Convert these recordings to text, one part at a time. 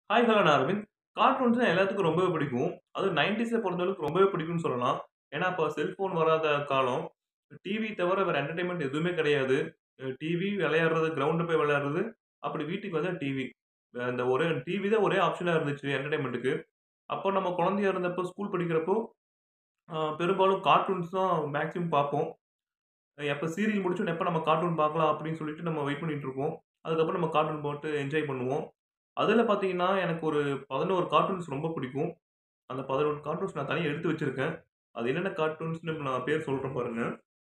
Hi hello நான் அரவிந்த். கார்ட்டூன்ஸ்னா எல்லாத்துக்கும் ரொம்பவே பிடிக்கும். அதுவும் 90ஸ்ல பொறுத்தளவுக்கு ரொம்பவே பிடிக்கும்னு சொல்லலாம். ஏன்னா, அப்ப செல்ஃபோன் வராத காலம். டிவி தவிர வேற என்டர்டெயின்மென்ட் எதுவுமே கிடையாது. அ டிவி, விளையாடுறது, கிரவுண்ட் போய் விளையாடுறது, அப்படி வீட்டுக்கு வந்தா டிவி. அந்த ஒரே டிவி தான் ஒரே ஆப்ஷனா இருந்துச்சு என்டர்டெயின்மென்ட்க்கு. அப்போ நம்ம குழந்தையா இருந்தப்போ, ஸ்கூல் படிக்கிறப்போ, அ பெரும்பாலும் கார்ட்டூன்ஸ் தான் மேக்ஸிமம் பார்ப்போம். எப்ப சீரியல் முடிச்சோனே எப்ப நம்ம கார்ட்டூன் பார்க்கலாம் அப்படின்னு சொல்லிட்டு நம்ம வெயிட் பண்ணிட்டு இருப்போம். அதுக்கப்புறம் நம்ம கார்ட்டூன் போட்டு என்ஜாய் பண்ணுவோம். அதுல பார்த்தீங்கன்னா, எனக்கு ஒரு 11 கார்ட்டூன்ஸ் ரொம்ப பிடிக்கும். அந்த 11 கார்ட்டூன்ஸ் நான் தனியா எடுத்து வச்சிருக்கேன். அது என்னென்ன கார்ட்டூன்ஸ்ன்னு நான் பேர் சொல்றேன் பாருங்க.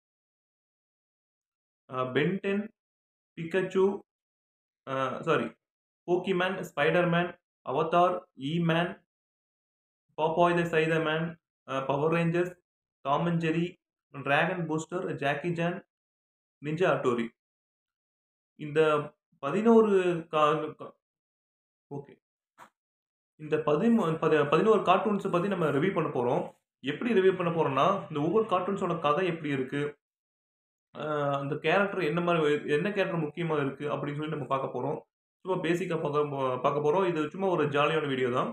அ பென் 10, பிக்காச்சு, அ sorry Pokemon, Spiderman, Avatar, He-Man, Popeye the sailor man, அ Power Rangers, Tom and Jerry, Dragon Booster, Jackie Chan, Ninja Hattori. இந்த 11 கா க ஓகே. இந்த பதிமூ பத 11 கார்ட்டூன்ஸ பத்தி நம்ம ரிவ்யூ பண்ண போறோம். எப்படி ரிவ்யூ பண்ண போறோம்னா, இந்த ஒவ்வொரு கார்ட்டூன்ஸோட கதை எப்படி இருக்கு? அ அந்த கேரக்டர் என்ன மாரி என்ன கேரக்டர் முக்கியமா இருக்கு? அப்படின்னு சொல்லி நம்ம பார்க்க போறோம். சும்மா பேசிக்கா பார்க்க போ பார்க்க போறோம். இது சும்மா ஒரு ஜாலியான வீடியோ தான்.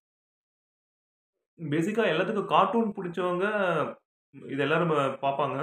பேசிக்கா எல்லாத்துக்கும் கார்ட்டூன் புடிச்சவங்க, இது எல்லாரும் ப பார்ப்பாங்க.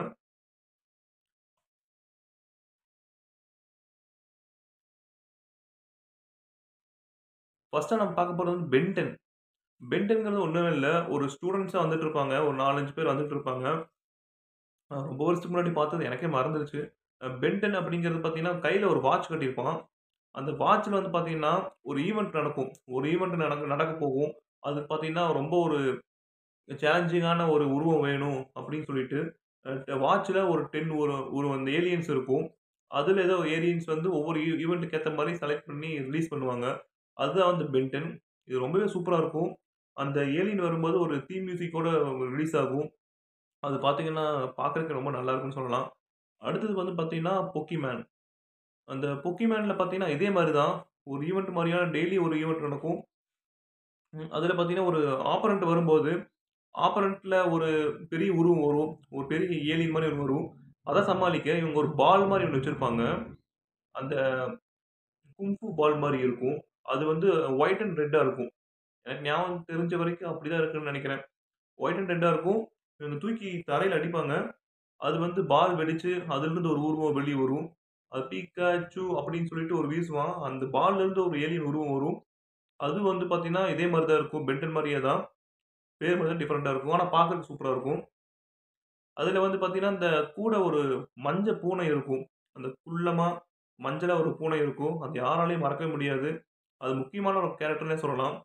ஃபர்ஸ்ட்டா நம்ம பார்க்க போறது வந்து பென் 10. பென் 10ங்கிறது ஒண்ணுமே இல்ல. ஒரு ஸ்டூடண்ட்ஸா வந்துட்டு இருப்பாங்க. ஒரு 4, 5 பேர் வந்துட்டு இருப்பாங்க. அ ரொம்ப வருஷத்துக்கு முன்னாடி பார்த்தது எனக்கே மறந்துருச்சு. அ பென் 10 அப்படிங்கிறது பார்த்தீங்கன்னா, கையில ஒரு வாட்ச் கட்டியிருப்பான். அந்த வாட்ச்ல வந்து பார்த்தீங்கன்னா, ஒரு ஈவென்ட் நடக்கும். ஒரு ஈவென்ட் நடக்க நடக்க போகும். அது பார்த்தீங்கன்னா, ரொம்ப ஒரு சேலஞ்சிங்கான ஒரு உருவம் வேணும் அப்படின்னு சொல்லிட்டு, அ வாட்ச்ல ஒரு 10 ஒரு ஒரு அந்த ஏலியன்ஸ் இருக்கும். அதுல ஏதோ ஏலியன்ஸ் வந்து ஒவ்வொரு ஈ ஈவென்ட்க்கு ஏத்த மாரி செலக்ட் பண்ணி ரிலீஸ் பண்ணுவாங்க. அதுதான் வந்து பென் 10. இது ரொம்பவே சூப்பரா இருக்கும். அந்த ஏலியன் வரும்போது ஒரு தீம் மியூசிக்கோட ரிலீஸ் ஆகும். அது பார்த்தீங்கன்னா, பார்க்கறதுக்கு ரொம்ப நல்லா இருக்கும்னு சொல்லலாம். அடுத்தது வந்து பார்த்தீங்கன்னா, பொக்கிமேன். அந்த பொக்கிமேன்ல பார்த்தீங்கன்னா, இதே மாரி தான். ஒரு ஈவென்ட் மாரியான டெய்லி ஒரு ஈவென்ட் நடக்கும். ம். அதுல பார்த்தீங்கன்னா, ஒரு ஆப்பனன்ட் வரும்போது, ஆப்பனன்ட்ல ஒரு பெரிய உருவம் வரும். ஒரு பெரிய ஏலியன் மாரி ஒண்ணு வரும். அத சமாளிக்க இவங்க ஒரு பால் மாரி ஒண்ணு வச்சிருப்பாங்க. அந்த குங்ஃபூ பால் மாரி இருக்கும். அது வந்து ஒயிட் அண்ட் ரெட்டா இருக்கும். எனக்கு ஞாபகம் தெரிஞ்ச வரைக்கும் அப்படிதான் இருக்குன்னு நெனைக்கிறேன். ஒயிட் அண்ட் ரெட்டா இருக்கும். இவங்க தூக்கி தரையில அடிப்பாங்க. அது வந்து பால் வெடிச்சு, அதிலிருந்து ஒரு உருவம் வெளிய வரும். அது பிக்காச்சு அப்படின்னு சொல்லிட்டு ஒரு வீசுவான். அந்த பால்ல இருந்து ஒரு ஏலியன் உருவம் வரும். அது வந்து பார்த்தீங்கன்னா, இதே மாரி தான் இருக்கும். பென் 10 மாரியே தான். பேர் மட்டும் டிஃபரெண்ட்டா இருக்கும். ஆனா பார்க்கறதுக்கு சூப்பரா இருக்கும். அதுல வந்து பார்த்தீங்கன்னா, இந்த கூட ஒரு மஞ்ச பூனை இருக்கும். அந்த குள்ளமா மஞ்சளா ஒரு பூனை இருக்கும். அது யாராலயும் மறக்கவே முடியாது. அது முக்கியமான ஒரு கேரக்டர்னே சொல்லலாம்.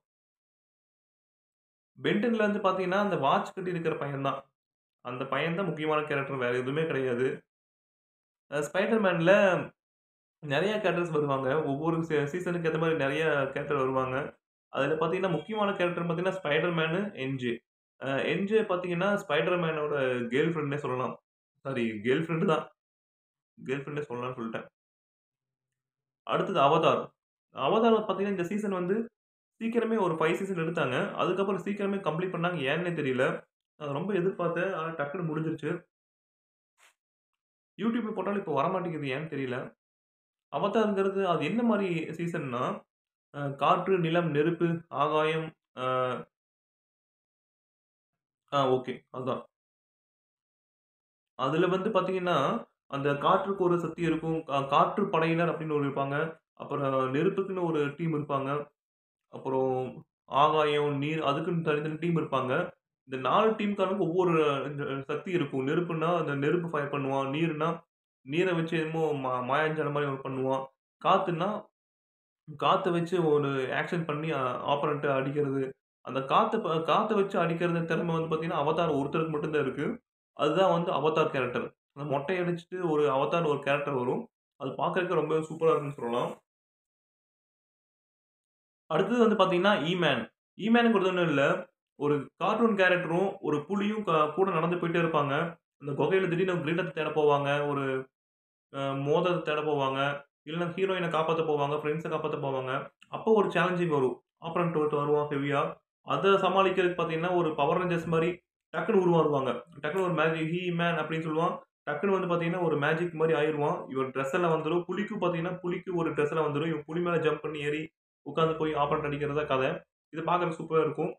பென் 10ல வந்து பார்த்தீங்கன்னா, அந்த வாட்ச் கட்டி இருக்கிற பையன் தான். அந்த பையன் தான் முக்கியமான கேரக்டர். வேற எதுவுமே கிடையாது. அ ஸ்பைடர்மேன்ல நெறைய கேரக்டர்ஸ் வருவாங்க. ஒவ்வொரு சீ சீசனுக்கு ஏத்த மாரி நெறைய கேரக்டர் வருவாங்க. அதுல பார்த்தீங்கன்னா, முக்கியமான கேரக்டர் பார்த்தீங்கன்னா, ஸ்பைடர்மேனு, எம்ஜே. அ எம்ஜே பார்த்தீங்கன்னா, ஸ்பைடர்மேனோட கேர்ள் ஃபிரெண்ட்னே சொல்லலாம். சாரி கேர்ள் ஃபிரெண்ட் தான். கேர்ள் ஃபிரெண்ட்னே சொல்லலாம்னு சொல்லிட்டேன். அடுத்தது அவதார். அவதார் பார்த்தீங்கன்னா, இந்த சீசன் வந்து சீக்கிரமே ஒரு 5 சீசன் எடுத்தாங்க. அதுக்கப்புறம் சீக்கிரமே கம்ப்ளீட் பண்ணாங்க. ஏன்னே தெரியல. நான் ரொம்ப எதிர்பார்த்தேன். ஆனா டக்குனு முடிஞ்சிருச்சு. YouTubeல போட்டாலும் இப்ப வரமாட்டேங்குது. ஏன்னு தெரியல. அவதார்ங்கிறது அது என்ன மாரி சீசன்னா, அ காற்று, நிலம், நெருப்பு, ஆகாயம், அ ஆ ஓகே. அதான். அதுல வந்து பார்த்தீங்கன்னா, அந்த காற்றுக்கு ஒரு சக்தி இருக்கும். கா காற்று படையினர் அப்படின்னு ஒரு இருப்பாங்க. அப்புறம் நெருப்புக்குன்னு ஒரு டீம் இருப்பாங்க. அப்புறம் ஆகாயம், நீர் அதுக்குன்னு தனி தனி டீம் இருப்பாங்க. இந்த 4 டீம்காரங்களுக்கும் ஒவ்வொரு இந்த சக்தி இருக்கும். நெருப்புன்னா, அந்த நெருப்பு ஃபயர் பண்ணுவான். நீர்னா, நீர வச்சு என்னமோ மா மாயாஜாலம் மாரி ஒண்ணு பண்ணுவான். காத்துன்னா, காத்த வச்சு ஒரு ஆக்ஷன் பண்ணி அ ஆப்போனன்ட்ட அடிக்கிறது. அந்த காத்த ப காத்த வச்சு அடிக்கிறது திறமை வந்து பார்த்தீங்கன்னா, அவதார் ஒருத்தருக்கு மட்டும் தான் இருக்கு. அதுதான் வந்து அவதார் கேரக்டர். அந்த மொட்டை அடிச்சுட்டு ஒரு அவதார்ன்னு ஒரு கேரக்டர் வரும். அது பார்க்கறதுக்கு ரொம்பவே சூப்பரா இருக்குன்னு சொல்லலாம். அடுத்தது வந்து பார்த்தீங்கன்னா, ஈ-மேன். ஈ-மேன்ங்கிறது ஒண்ணும் இல்ல. ஒரு கார்ட்டூன் கேரக்டரும், ஒரு புலியும் க கூட நடந்து போயிட்டே இருப்பாங்க. அந்த குகையில திடீர்னு கிரீடத்த தேட போவாங்க. ஒரு அ மோதிரத்த தேட போவாங்க. இல்லன்னா ஹீரோயின காப்பாத்த போவாங்க. ஃபிரெண்ட்ஸ காப்பாத்த போவாங்க. அப்போ ஒரு சேலஞ்சிங் வரும். ஆப்போனன்ட் ஒருத்தன் வருவான் ஹெவியா. அத சமாளிக்கிறதுக்கு பார்த்தீங்கன்னா, ஒரு பவர் ரேஞ்சர்ஸ் மாரி டக்குனு உருவாருவாங்க. டக்குனு ஒரு மேஜிக் ஹீ மேன் அப்படின்னு சொல்லுவான். டக்குனு வந்து பார்த்தீங்கன்னா, ஒரு மேஜிக் மாரி ஆயிருவான். இவன் ட்ரெஸ் எல்லாம் வந்துரும். புலிக்கும் பார்த்தீங்கன்னா, புலிக்கு ஒரு ட்ரெஸ் எல்லாம் வந்துரும். இவன் புலி மேல ஜம்ப் பண்ணி ஏறி உட்காந்து போய் ஆப்பரேட் அடிக்கிறது தான் கதை. இது பார்க்கறதுக்கு சூப்பரா இருக்கும்.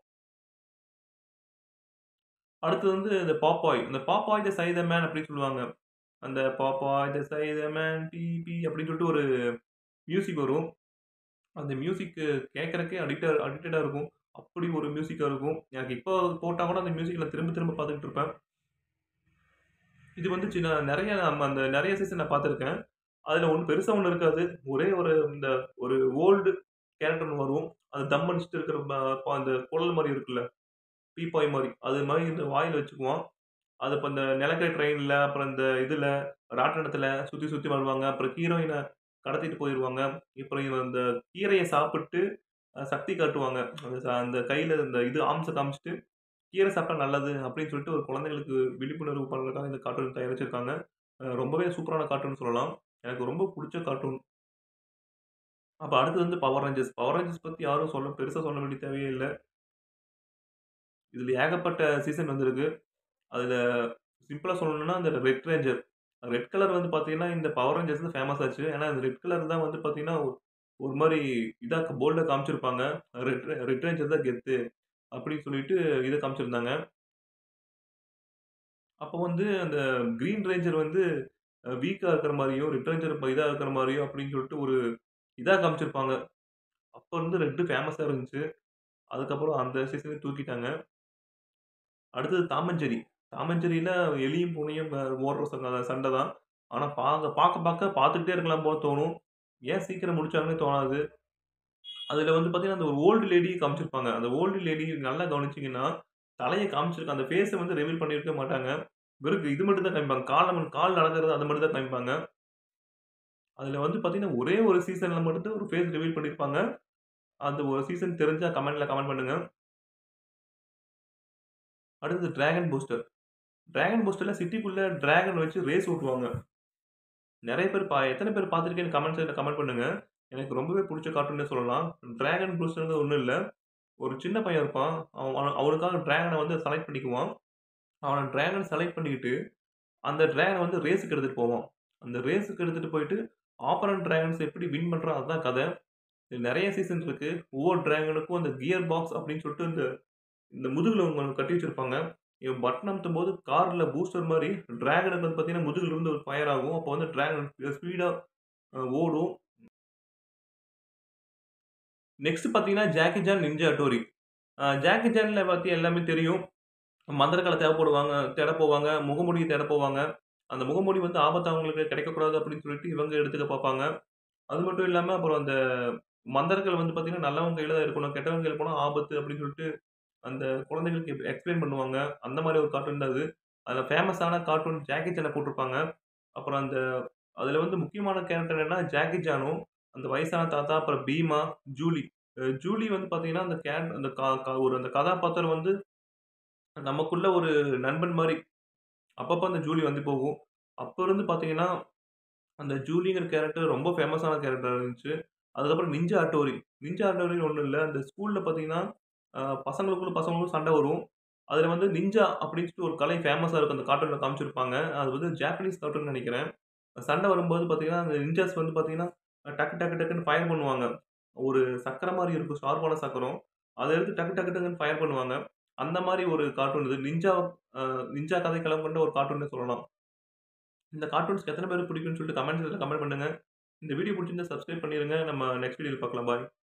அடுத்தது வந்து இந்த பாப்பாய். இந்த பாப்பாய் த சை த மேன் அப்படின்னு சொல்லுவாங்க. அந்த பாப்பாய் த சை த மேன் பீ பீ அப்படின்னு சொல்லிட்டு ஒரு மியூசிக் வரும். அந்த மியூசிக் கேட்கறதுக்கே அடிக்டா அடிக்டடா இருக்கும். அப்படி ஒரு மியூசிக்கா இருக்கும். எனக்கு இப்போ போட்டா கூட அந்த மியூசிக் நான் திரும்ப திரும்ப பார்த்துக்கிட்டு இருப்பேன். இது வந்து சின்ன நெறைய நம்ம அந்த நெறைய சீசன் நான் பார்த்துருக்கேன். அதுல ஒண்ணும் பெருசா ஒண்ணும் இருக்காது. ஒரே ஒரு இந்த ஒரு ஓல்டு கேரக்டர் ஒண்ணு வரும். அது தம் அடிச்சுட்டு இருக்கிற ப ப அந்த குழல் மாரி இருக்குல்ல. பீப்பாய் மாரி. அது மாரி இந்த வாயில வச்சுக்குவான். அது இப்ப இந்த நிலக்கரி ட்ரெயின்ல, அப்புறம் இந்த இதுல, ராட்டினத்துல சுத்தி சுத்தி வருவாங்க. அப்புறம் ஹீரோயின கடத்திட்டு போயிருவாங்க. அப்புறம் இவன் இந்த கீரைய சாப்பிட்டு அ சக்தி காட்டுவாங்க. அந்த ச அந்த கையில இந்த இது ஆர்ம்ஸ காமிச்சுட்டு, கீரை சாப்பிட்டா நல்லது அப்படின்னு சொல்லிட்டு ஒரு குழந்தைகளுக்கு விழிப்புணர்வு பண்றதுக்காக இந்த கார்ட்டூன் தயாரிச்சிருக்காங்க. அ ரொம்பவே சூப்பரான கார்ட்டூன் சொல்லலாம். எனக்கு ரொம்ப புடிச்ச கார்ட்டூன். அப்ப அடுத்தது வந்து பவர் ரேஞ்சர்ஸ். பவர் ரேஞ்சர்ஸ் பத்தி யாரும் சொல்ல பெருசா சொல்ல வேண்டிய தேவையே இல்ல. இதுல ஏகப்பட்ட சீசன் வந்திருக்கு. அதுல சிம்பிளா சொல்லணும்னா, அந்த ரெட் ரேஞ்சர். ரெட் கலர் வந்து பார்த்தீங்கன்னா, இந்த பவர் ரேஞ்சர்ஸ்ல ஃபேமஸ் ஆச்சு. ஏன்னா, இந்த ரெட் கலர் தான் வந்து பார்த்தீங்கன்னா, ஒரு மாரி இதா போல்டா காமிச்சிருப்பாங்க. ரெட் ரெட் ரேஞ்சர் தான் கெத்து. அப்படின்னு சொல்லிட்டு இத காமிச்சிருந்தாங்க. அப்போ வந்து அந்த கிரீன் ரேஞ்சர் வந்து அ வீக்கா இருக்கிற மாரியும், ரெட் ரேஞ்சர் இப்ப இதா இருக்கிற மாரியும் அப்படின்னு சொல்லிட்டு ஒரு இதா காமிச்சிருப்பாங்க. அப்ப இருந்து ரெட் ஃபேமஸா இருந்துச்சு. அதுக்கப்புறம் அந்த சீசனே தூக்கிட்டாங்க. அடுத்தது Tom and Jerry. Tom and ஜெர்ரில எலியும், பூனையும் அ ஓடுற சண்ட சண்ட தான். ஆனா பாக்க பாக்க பாக்க பார்த்துக்கிட்டே இருக்கலாம் போல தோணும். ஏன் சீக்கிரம் முடிச்சாங்கன்னே தோணாது. அதுல வந்து பார்த்தீங்கன்னா, அந்த ஒரு ஓல்டு லேடி காமிச்சிருப்பாங்க. அந்த ஓல்டு லேடி நல்லா கவனிச்சீங்கன்னா, தலைய காமிச்சிருக்க அந்த ஃபேஸ வந்து ரிவீல் பண்ணியிருக்க மாட்டாங்க. வெறும் இது மட்டும் தான் காமிப்பாங்க. கால கால் நடக்கிறது அது மட்டும் தான் காமிப்பாங்க. அதுல வந்து பார்த்தீங்கன்னா, ஒரே ஒரு சீசன்ல மட்டும் தான் ஒரு ஃபேஸ் ரிவீல் பண்ணியிருப்பாங்க. அந்த ஒரு சீசன் தெரிஞ்சா கமெண்ட்ல கமெண்ட் பண்ணுங்க. அடுத்தது டிராகன் பூஸ்டர். டிராகன் பூஸ்டர்ல சிட்டிக்குள்ள டிராகன் வச்சு ரேஸ் ஓட்டுவாங்க. நெறைய பேர் பா எத்தன பேர் பார்த்துருக்கீங்கன்னு கமெண்ட் செக்ஷன்ல கமெண்ட் பண்ணுங்க. எனக்கு ரொம்பவே புடிச்ச கார்ட்டூன்னே சொல்லலாம். டிராகன் பூஸ்டர்ங்கிறது ஒண்ணும் இல்ல. ஒரு சின்ன பையன் இருப்பான். அவன் அவனுக்காக டிராகன வந்து செலக்ட் பண்ணிக்குவான். அவன டிராகன் செலக்ட் பண்ணிக்கிட்டு, அந்த டிராகன வந்து ரேஸ்க்கு எடுத்துட்டு போவான். அந்த ரேஸ்க்கு எடுத்துட்டு போயிட்டு, ஆப்பரண்ட் டிராகன்ஸ் எப்படி வின் பண்றான் அதுதான் கத. இதுல நெறைய சீசன் இருக்கு. ஒவ்வொரு டிராகனுக்கும் அந்த கியர் பாக்ஸ் அப்படின்னு சொல்லிட்டு இந்த இந்த முதுகுல ஒண்ணு கட்டி வச்சிருப்பாங்க. இவன் பட்டன் அமுத்தும்போது கார்ல பூஸ்டர் மாரி டிராகனுக்கு வந்து பார்த்தீங்கன்னா, முதுகுல இருந்து ஒரு ஃபயர் ஆகும். அப்போ வந்து டிராகன் ஸ்பீடா அ ஓடும். நெக்ஸ்ட் பார்த்தீங்கன்னா, ஜாக்கி சான் நிஞ்சா ஹட்டோரி. அ ஜாக்கி சான்ல பத்தி எல்லாமே தெரியும். மந்திரக்கால தேவைப்படுவாங்க தேட போவாங்க. முகமூடிய தேட போவாங்க. அந்த முகமூடி வந்து ஆபத்து அவங்களுக்கு கிடைக்கக்கூடாது அப்படின்னு சொல்லிட்டு இவங்க எடுத்துக்க பார்ப்பாங்க. அது மட்டும் இல்லாம அப்புறம் அந்த மந்திரங்கள் வந்து பார்த்தீங்கன்னா, நல்லவங்க கையில தான் இருக்கணும். கெட்டவங்க கையில போனா ஆபத்து அப்படின்னு சொல்லிட்டு, அந்த குழந்தைகளுக்கு எக்ஸ்பிளைன் பண்ணுவாங்க. அந்த மாரி ஒரு கார்ட்டூன் தான் அது. அதுல ஃபேமஸான கார்ட்டூன் ஜாக்கி சான போட்டிருப்பாங்க. அப்புறம் அந்த அதுல வந்து முக்கியமான கேரக்டர் என்னன்னா, ஜாக்கி சானும், அந்த வயசான தாத்தா, அப்புறம் பீமா, ஜூலி. அ ஜூலி வந்து பார்த்தீங்கன்னா, அந்த கேர அந்த க க ஒரு அந்த கதாபாத்திரம் வந்து நமக்குள்ள ஒரு நண்பன் மாரி. அப்பப்ப அந்த ஜூலி வந்து போகும். அப்ப இருந்து பார்த்தீங்கன்னா, அந்த ஜூலிங்கிற கேரக்டர் ரொம்ப ஃபேமஸான கேரக்டரா இருந்துச்சு. அதுக்கப்புறம் நிஞ்சா ஹட்டோரி. நிஞ்சா ஹட்டோரின்னு ஒண்ணும் இல்ல. அந்த ஸ்கூல்ல பார்த்தீங்கன்னா, அ பசங்களுக்குள்ள பசங்களுக்கும் சண்ட வரும். அதுல வந்து நிஞ்சா அப்படின்னு சொல்லிட்டு ஒரு கலை ஃபேமஸா இருக்கும். அந்த கார்ட்டூன்ல காமிச்சிருப்பாங்க. அது வந்து ஜாப்பனீஸ் கார்ட்டூன்னு நெனைக்கிறேன். சண்ட வரும்போது பார்த்தீங்கன்னா, அந்த நிஞ்சாஸ் வந்து பார்த்தீங்கன்னா, டக்கு டக்கு டக்குன்னு ஃபயர் பண்ணுவாங்க. ஒரு சக்கரம் மாரி இருக்கும். ஷார்ப்பான சக்கரம். அத எடுத்து டக்கு டக்கு டக்குன்னு ஃபயர் பண்ணுவாங்க. அந்த மாரி ஒரு கார்ட்டூன் இது. நிஞ்சா அ நிஞ்சா கதைக்களம் கொண்ட ஒரு கார்ட்டூன்னே சொல்லலாம். இந்த கார்ட்டூன்ஸ்க்கு எத்தன பேருக்கு பிடிக்கும்னு சொல்லிட்டு கமெண்ட் செக்ஷன்ல கமெண்ட் பண்ணுங்க. இந்த வீடியோ புடிச்சிருந்தா சப்ஸ்கிரைப் பண்ணிருங்க. நம்ம நெக்ஸ்ட் வீடியோல பார்க்கலாம். பாய்.